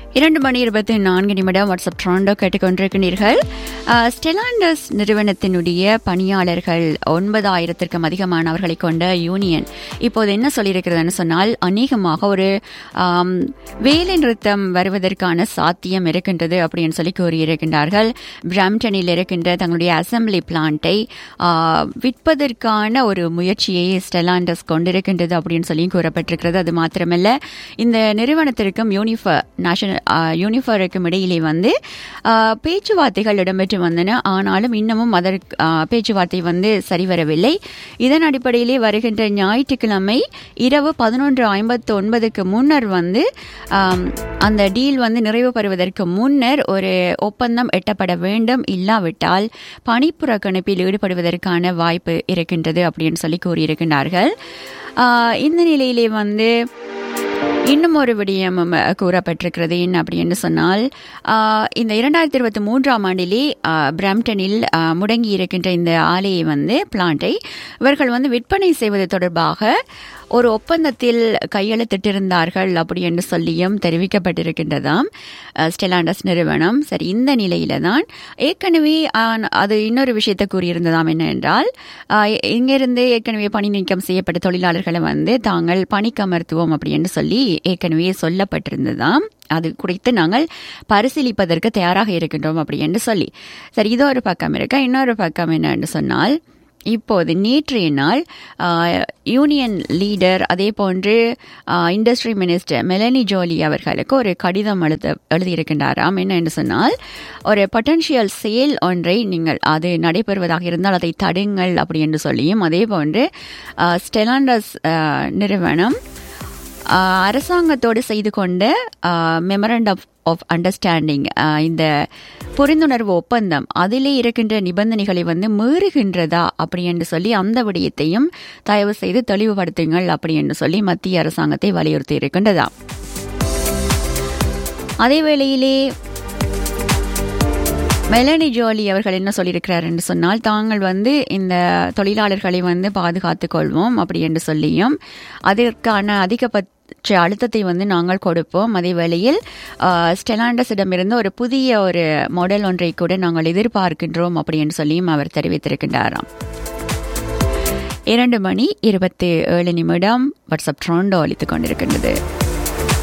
இரண்டு மணி இருபத்தி நான்கு நிமிடம் வாட்ஸ்அப் ட்ராண்டோ கேட்டுக்கொண்டிருக்கிறீர்கள் அஹ், ஸ்டெலாண்டஸ் நிறுவனத்தினுடைய பணியாளர்கள் ஒன்பதாயிரத்திற்கும் அதிகமானவர்களை கொண்ட யூனியன் இப்போது என்ன சொல்லியிருக்கிறதுன்னு சொன்னால் அநேகமாக ஒரு ஆம், வேலை நிறுத்தம் வருவதற்கான சாத்தியம் இருக்கின்றது அப்படின்னு சொல்லி கூறியிருக்கின்றார்கள் பிராம்டனில் இருக்கின்ற தங்களுடைய அசம்பிளி பிளான்ட்டை விற்பதற்கான ஒரு முயற்சியை ஸ்டெலாண்டஸ் கொண்டிருக்கின்றது அப்படின்னு சொல்லி கூறப்பட்டிருக்கிறது அது மாத்திரமல்ல இந்த நிறுவனத்திற்கும் யூனிஃபர் நேஷனல் யூனிஃபருக்கும் இடையிலே வந்து ஆ, பேச்சுவார்த்தைகள் இடம்பெற்று வந்தன ஆனாலும் இன்னமும் அதற்கு ஆ, பேச்சுவார்த்தை வந்து சரிவரவில்லை இதன் அடிப்படையிலே வருகின்ற ஞாயிற்றுக்கிழமை இரவு பதினொன்று ஐம்பத்து ஒன்பதுக்கு முன்னர் வந்து ஆம், அந்த டீல் வந்து நிறைவு பெறுவதற்கு முன்னர் ஒரு ஒப்பந்தம் எட்டப்பட வேண்டும் இல்லாவிட்டால் பணிப்புறக்கணிப்பில் ஈடுபடுவதற்கான வாய்ப்பு இருக்கின்றது அப்படின்னு சொல்லி கூறியிருக்கின்றார்கள் ஆ, இந்த நிலையிலே வந்து இன்னும் ஒரு விடயமும் அஹ், கூறப்பட்டிருக்கிறது என்ன அப்படின்னு சொன்னால் ஆஹ், இந்த இரண்டாயிரத்தி இருபத்தி மூன்றாம் ஆண்டிலே ஆஹ், பிரம்டனில் ஆஹ், முடங்கி இருக்கின்ற இந்த ஆலையை வந்து பிளான்ட்டை இவர்கள் வந்து விற்பனை செய்வது தொடர்பாக ஒரு ஒப்பந்தத்தில் கையெழுத்திட்டிருந்தார்கள் அப்படி என்று சொல்லியும் தெரிவிக்கப்பட்டிருக்கின்றதாம் அஹ், ஸ்டெலாண்டஸ் நிறுவனம் சரி இந்த நிலையில தான் ஏற்கனவே ஆஹ், அது இன்னொரு விஷயத்தை கூறியிருந்ததாம் என்ன என்றால் ஆஹ், இங்கிருந்து ஏற்கனவே பணி நீக்கம் செய்யப்பட்ட தொழிலாளர்களை வந்து தாங்கள் பணிக்கமர்த்துவோம் அப்படின்னு சொல்லி ஏற்கனவே சொல்லப்பட்டிருந்ததாம் அது குறித்து நாங்கள் பரிசீலிப்பதற்கு தயாராக இருக்கின்றோம் அப்படி என்று சொல்லி சரி இது ஒரு பக்கம் இருக்க இன்னொரு பக்கம் என்னன்னு சொன்னால் இப்போது நேற்றைய நாள் ஆஹ், யூனியன் லீடர் அதே போன்று ah, industry minister Melanie Joly அவர்களுக்கு ஒரு கடிதம் எழுத எழுதியிருக்கின்றாராம் என்ன என்று சொன்னால் ஒரு பொட்டன்ஷியல் சேல் ஒன்றை நீங்கள் அது நடைபெறுவதாக இருந்தால் அதை தடுங்கள் அப்படி என்று சொல்லியும் அதே போன்று ஆஹ், ஸ்டெலாண்டஸ் ஆஹ், நிறுவனம் ஆஹ், அரசாங்கத்தோடு செய்து கொண்ட மெமரண்டம் ஆஃப் அண்டர்ஸ்டாண்டிங் இந்த புரிந்துணர்வு ஒப்பந்தம் அதிலே இருக்கின்ற நிபந்தனைகளை வந்து மீறுகின்றதா அப்படி என்று சொல்லி அந்த விடயத்தையும் தயவு செய்து தெளிவுபடுத்துங்கள் அப்படி என்று சொல்லி மத்திய அரசாங்கத்தை வலியுறுத்தி இருக்கின்றதா அதே வேளையிலே மெலனி ஜோலி அவர்கள் என்ன சொல்லியிருக்கிறார் என்று சொன்னால் தாங்கள் வந்து இந்த தொழிலாளர்களை வந்து பாதுகாத்துக் கொள்வோம் அப்படி என்று சொல்லியும் அதற்கான அதிகபட்ச அழுத்தத்தை வந்து நாங்கள் கொடுப்போம் அதே வேளையில் ஆஹ், ஸ்டெலாண்டஸிடமிருந்து ஒரு புதிய ஒரு மாடல் ஒன்றை கூட நாங்கள் எதிர்பார்க்கின்றோம் அப்படி என்று சொல்லியும் அவர் தெரிவித்திருக்கின்றாராம் இரண்டு மணி இருபத்தி ஏழு நிமிடம் வாட்ஸ்அப் ட்ரோண்டோ அளித்துக் கொண்டிருக்கின்றது